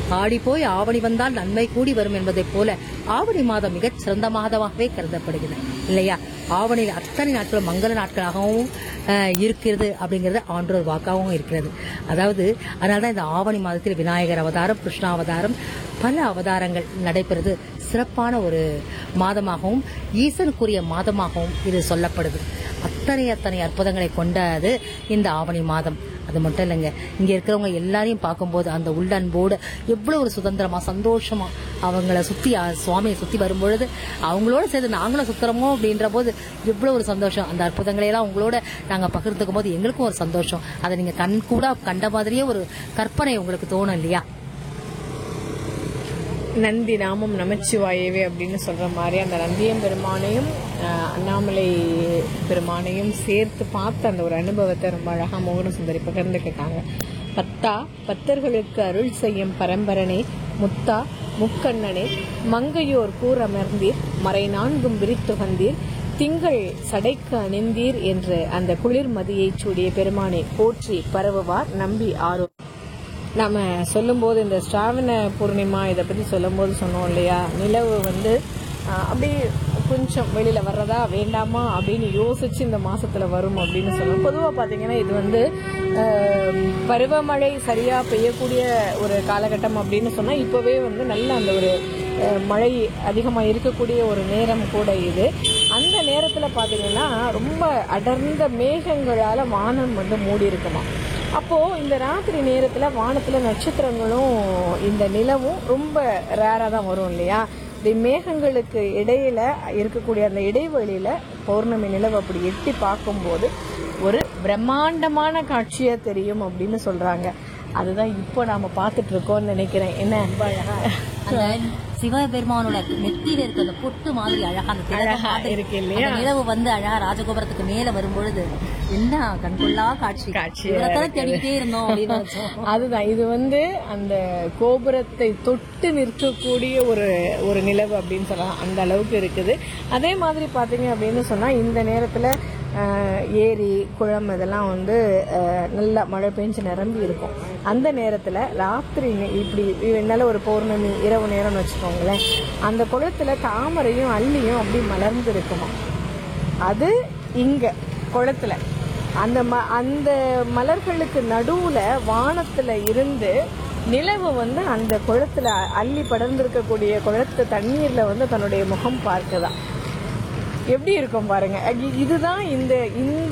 ஆடி போய் ஆவணி வந்தால் நன்மை கூடி வரும் என்பதைப் போல ஆவணி மாதம் மிகச் சிறந்த மாதமாகவே கருதப்படுகிறது இல்லையா ஆவணியில் அத்தனை நாட்களும் மங்கள நாட்களாகவும் அஹ், இருக்கிறது அப்படிங்கிறது ஆண்டோர் வாக்காகவும் இருக்கிறது அதாவது அதனால்தான் இந்த ஆவணி மாதத்தில் விநாயகர் அவதாரம் கிருஷ்ணா அவதாரம் பல அவதாரங்கள் நடைபெறுது சிறப்பான ஒரு மாதமாகவும் ஈசனுக்குரிய மாதமாகவும் இது சொல்லப்படுது அத்தனை அத்தனை அற்புதங்களை கொண்டது இந்த ஆவணி மாதம் அது மட்டும் இல்லைங்க இங்க இருக்கிறவங்க எல்லாரையும் பார்க்கும்போது அந்த உள்ளன்போடு எவ்வளவு ஒரு சுதந்திரமா சந்தோஷமா அவங்கள சுத்தி அஹ், சுவாமியை சுத்தி வரும்பொழுது அவங்களோட சேர்ந்து நாங்களும் சுத்துறோமோ அப்படின்ற போது எவ்வளவு ஒரு சந்தோஷம் அந்த அற்புதங்களை எல்லாம் உங்களோட நாங்க பகிர்ந்துக்கும் போது எங்களுக்கும் ஒரு சந்தோஷம் அதை நீங்க கண் கூட கண்ட மாதிரியே ஒரு கற்பனை உங்களுக்கு தோணும் இல்லையா நந்தி நாமம் நமச்சிவாயவே அப்படின்னு சொல்ற மாதிரி அந்த நந்தியம் பெருமானையும் ஆஹ், அண்ணாமலை பெருமானையும் சேர்த்து பார்த்த அந்த ஒரு அனுபவத்தை ரொம்ப அழகா மோகன சுந்தரி பகிர்ந்துக்கிட்டாங்க பத்தா பத்தர்களுக்கு அருள் செய்யும் பரம்பரனே முத்தா முக்கண்ணனே மங்கையோர் கூர் அமர்ந்தீர் மறை நான்கும் விரித்துகந்தீர் திங்கள் சடைக்கு அணிந்தீர் என்று அந்த குளிர் மதியைச் சூடிய பெருமானை போற்றி பரவுவார் நம்பி ஆரோ நாம சொல்லும்போது இந்த ஸ்ராவண பூர்ணிமா இதை பத்தி சொல்லும்போது சொன்னோம் இல்லையா நிலவு வந்து ஆஹ், அப்படியே கொஞ்சம் வெளியில வர்றதா வேண்டாமா அப்படின்னு யோசிச்சு இந்த மாசத்துல வரும் அப்படின்னு சொல்லுவோம் பொதுவா பாத்தீங்கன்னா இது வந்து ஆஹ், பருவமழை சரியா பெய்யக்கூடிய ஒரு காலகட்டம் அப்படின்னு சொன்னா இப்பவே வந்து நல்ல அந்த ஒரு ஆஹ், மழை அதிகமா இருக்கக்கூடிய ஒரு நேரம் கூட இது அந்த நேரத்துல பாத்தீங்கன்னா ரொம்ப அடர்ந்த மேகங்களால வானம் வந்து மூடி இருக்குமா அப்போ இந்த ராத்திரி நேரத்துல வானத்துல நட்சத்திரங்களும் இந்த நிலவும் ரொம்ப ரேரா தான் வரும் இல்லையா இந்த மேகங்களுக்கு இடையில இருக்கக்கூடிய அந்த இடைவெளியில பௌர்ணமி நிலவு அப்படி எட்டி பார்க்கும்போது ஒரு பிரம்மாண்டமான காட்சியா தெரியும் அப்படின்னு சொல்றாங்க அதுதான் இப்போ நாம பார்த்துட்டு இருக்கோம்னு நினைக்கிறேன் என்ன அந்த சிவபெருமானோட நெத்தியில இருக்க அந்த பொட்டு மாதிரி அழகா அந்த திலகம் அழகா மாதிரி இருக்கு இல்லையா? அந்த நிலவு வந்து அழகா ராஜகோபுரத்துக்கு மேல வரும்பொழுது என்ன கண்கொள்ளா காட்சி காட்சியா இவ்வளவுதானே தேடிக்கிட்டே இருந்தோம் அப்படின்னு நினைச்சோம். அதுதான் இது வந்து அந்த கோபுரத்தை தொட்டு நிற்கக்கூடிய ஒரு ஒரு நிலவு அப்படின்னு சொல்லலாம் அந்த அளவுக்கு இருக்குது அதே மாதிரி பாத்தீங்க அப்படின்னு சொன்னா இந்த நேரத்துல ஆஹ், ஏரி குளம் இதெல்லாம் வந்து ஆஹ், நல்லா மழை பெஞ்சு நிரம்பி இருக்கும் அந்த நேரத்துல ராத்திரி நே- இப்படி நல்ல ஒரு பௌர்ணமி இரவு நேரம்னு வச்சுக்கோங்களேன் அந்த குளத்துல தாமரையும் அள்ளியும் அப்படி மலர்ந்து இருக்குமா அது இங்க குளத்துல அந்த ம அந்த மலர்களுக்கு நடுவுல வானத்துல இருந்து நிலவு வந்து அந்த குளத்துல அள்ளி படர்ந்திருக்கக்கூடிய குளத்து தண்ணீர்ல வந்து தன்னுடைய முகம் பார்க்குதா எப்படி இருக்கும் பாருங்க இ- இதுதான் இந்த இந்த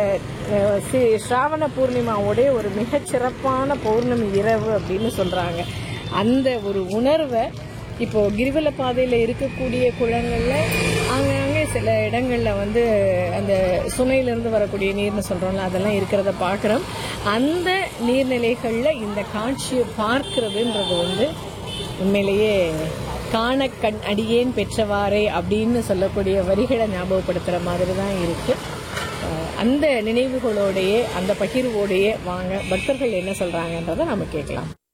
அஹ், சி- ஸ்ராவண பூர்ணிமாவுடைய ஒரு மிகச்சிறப்பான பௌர்ணமி இரவு அப்படின்னு சொல்றாங்க அந்த ஒரு உணர்வை இப்போ கிரிவல பாதையில இருக்கக்கூடிய குளங்கள்ல ஆங்காங்கே சில இடங்கள்ல வந்து அந்த சுனையில இருந்து வரக்கூடிய நீர்னு சொல்றோம்ல அதெல்லாம் இருக்கிறத பார்க்கிறோம் அந்த நீர்நிலைகள்ல இந்த காட்சியை பார்க்கிறதுன்றது வந்து உண்மையிலேயே காண கண் அடியேன் பெற்றவாறே அப்படின்னு சொல்லக்கூடிய வரிகளை ஞாபகப்படுத்துற மாதிரி தான் இருக்கு அஹ் அந்த நினைவுகளோடையே அந்த பகிர்வோடையே வாங்க பக்தர்கள் என்ன சொல்றாங்கன்றதை நம்ம கேட்கலாம்